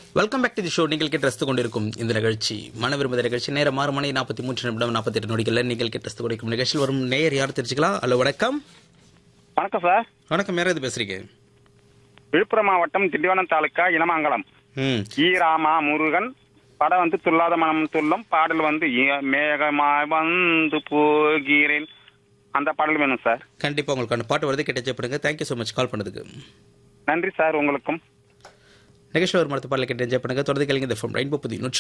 welcome back to the show நீங்கள் கேட்டு ரசித்துக் கொண்டிருக்கும் இந்த நிகழ்ச்சி மன விரும்புத நிகழ்ச்சி நேரம் ஆறு மணி நாற்பத்தி மூன்று நிமிடம் நாற்பத்தி எட்டு நொடிகள் நீங்கள் கேட்டு ரசித்துக் கொண்டிருக்கும் நிகழ்ச்சியில் வரும் நேயர் யார் தெரிஞ்சுக்கலாம் ஹலோ வணக்கம் வணக்கம் சார் வணக்கம் யாராவது பேசுறீங்க விழுப்புரம் மாவட்டம் திண்டிவனம் தாலுக்கா இனமங்கலம் ம் ஈ ராமா முருகன் படம் வந்து துல்லாத மனம் துல்லும் பாடல் வந்து இ- மேகமாய் வந்து போகிறேன் அந்த பாடல் வேணும் சார் கண்டிப்பா உங்களுக்கு அந்த பாட்டு வருது கேட்டு பண்ணுங்க தேங்க்யூ ஸோ மச் கால் பண்ணதுக்கு நன்றி சார் உங்களுக்கும் நிகழ்ச்சி ஒரு மரத்து பாடலை கேட்டு என்ஜாய் பண்ணுங்க தொடர்ந்து கேளுங்க இந்த ஃபோன் ரெயின்போ புதி நூற்றி